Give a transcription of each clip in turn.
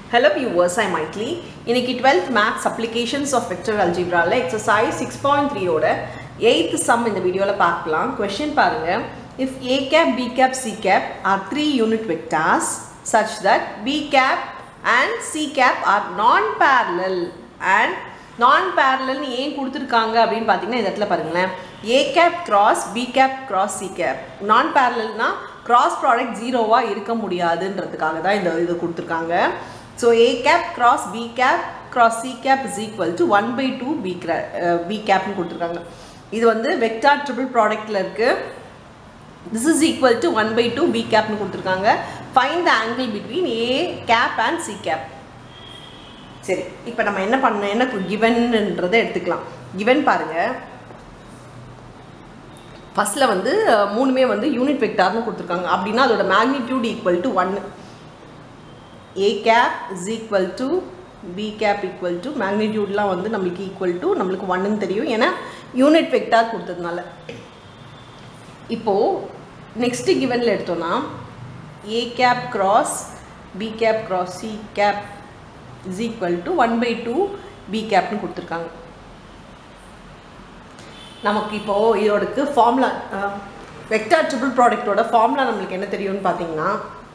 Hello viewers, I'm Maitli. இன்னைக்கு 12th Maths Applications of Vector Algebraல exercise 6.3 ஓட 8th sum இந்த வீடியோவில் பார்க்கலாம் question பாருங்க if a cap b cap c cap are three unit vectors such that b cap and c cap are non-parallel and non-parallel ஏன் கொடுத்துருக்காங்க அப்படின்னு பார்த்தீங்கன்னா இந்த இடத்துல பாருங்களேன் a cap cross b cap cross c cap non-parallelனா cross product ஜீரோவாக இருக்க முடியாதுன்றதுக்காக தான் இந்த இது கொடுத்துருக்காங்க so A cap cross B cap cross C cap is equal to one by two B cross B கேப்னு கொடுத்துருக்காங்க இது வந்து வெக்டார் ட்ரிபிள் ப்ராடக்டில் இருக்குது this is equal to one by two B கேப்னு கொடுத்துருக்காங்க fine the angle between A cap and C cap சரி இப்போ நம்ம என்ன பண்ணணும் என்ன கிவன்ன்றதை எடுத்துக்கலாம் கிவன் பாருங்கள் ஃபஸ்ட்டில் வந்து அஹ், மூணுமே வந்து யூனிட் வெக்டார்னு கொடுத்துருக்காங்க அப்படின்னா அதோட மேக்னிடியூட் ஈக்குவல் டு ஒன்று A cap is equal to B cap equal to மேக்னிடியூட்லாம் வந்து நம்மளுக்கு ஈக்குவல் டு நம்மளுக்கு ஒன்றுன்னு தெரியும் ஏன்னா யூனிட் வெக்டார் கொடுத்ததுனால இப்போது நெக்ஸ்ட்டு கிவனில் எடுத்தோன்னா A cap cross B cap cross C cap is equal to one by two B கேப்னு கொடுத்துருக்காங்க நமக்கு இப்போது இதோடக்கு ஃபார்முலா வெக்டார் ட்ரிபிள் ப்ராடக்ட்டோட ஃபார்முலா நம்மளுக்கு என்ன தெரியும்னு பார்த்தீங்கன்னா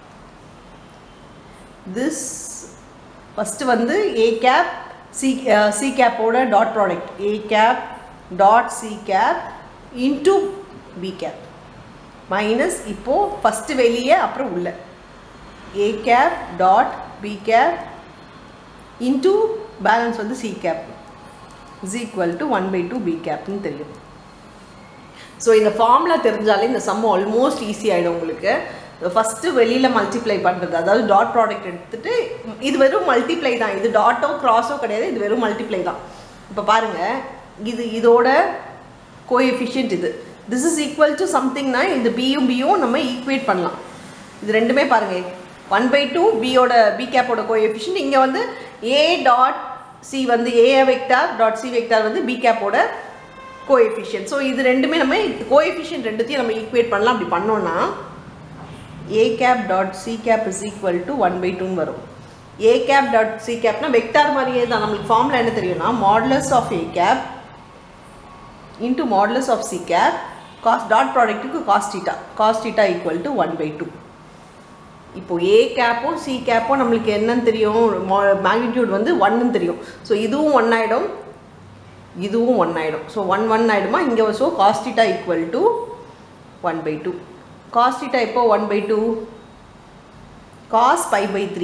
திஸ் ஃபஸ்ட்டு வந்து ஏ கேப் சி சி கேப்போட dot product A cap dot C cap into B cap minus இப்போது ஃபஸ்ட்டு வெளியே அப்புறம் உள்ள A cap dot B cap into balance வந்து C cap is equal to one by two B கேப்னு தெரியும் so இந்த formula தெரிஞ்சாலே இந்த சம் ஆல்மோஸ்ட் ஈஸி ஆகிடும் உங்களுக்கு ஃபஸ்ட்டு வெளியில் மல்டிப்ளை பண்ணுறது அதாவது டாட் ப்ராடக்ட் எடுத்துட்டு இது வெறும் மல்டிப்ளை தான் இது டாட்டோ கிராஸோ கிடையாது இது வெறும் மல்டிப்ளை தான் இப்போ பாருங்கள் இது இதோட கோஎஃபிஷியன்ட் இது திஸ் இஸ் ஈக்குவல் டு சம்திங்னா இது பியும் பியும் நம்ம ஈக்குவேட் பண்ணலாம் இது ரெண்டுமே பாருங்கள் ஒன் பை டூ பியோட பி கேப்போட கோஎஃபிஷியன்ட் இங்கே வந்து ஏ டாட் சி வந்து A vector dot C vector வந்து பி கேப்போட கோஎஃபிஷியன்ட் ஸோ இது ரெண்டுமே நம்ம கோஎஃபிஷியன்ட் ரெண்டுத்தையும் நம்ம ஈக்குவேட் பண்ணலாம் அப்படி பண்ணோன்னா A cap dot C cap is equal to one by டூன்னு வரும் ஏ கேப் டாட் சி கேப்னா வெக்டார் மாதிரியே தான் நம்மளுக்கு ஃபார்முலா என்ன தெரியும்னா modulus of A cap into modulus of C cap cos dot ப்ராடக்ட்டுக்கு cos theta cos theta equal to one by two இப்போ ஏ கேப்பும் சி கேப்பும் நம்மளுக்கு என்னன்னு தெரியும் மேக்னிடியூட் வந்து ஒன்றுன்னு தெரியும் ஸோ இதுவும் ஒன் ஆகிடும் இதுவும் ஒன் ஆகிடும் ஸோ ஒன் ஒன் ஆகிடுமா இங்கே so cos theta equal to one by two cos theta இப்போ one by two cos pi by three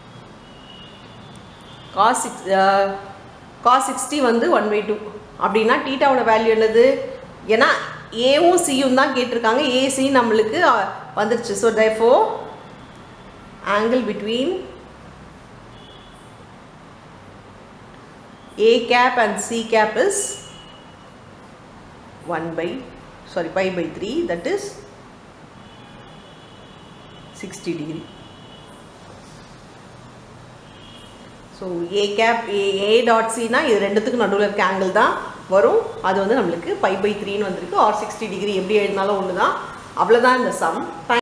cos six cos sixty வந்து ஒன் பை டூ அப்படின்னா டீட்டாவோட வேல்யூ என்னது ஏன்னா ஏவும் சியும் தான் கேட்டிருக்காங்க ஏசி நம்மளுக்கு அஹ், வந்துருச்சு so therefore angle between A cap and C cap is 1 by sorry pi by 3 that is 60 degree. So A cap A A டாட் சினா இது ரெண்டுத்துக்கும் நடுவில் இருக்க ஆங்கிள் தான் வரும் அது வந்து நம்மளுக்கு பை பை த்ரீன்னு வந்திருக்கு ஆர் சிக்ஸ்டி டிகிரி எப்படி எழுதினாலும் ஒன்று தான் அவ்வளோதான் இந்த சம்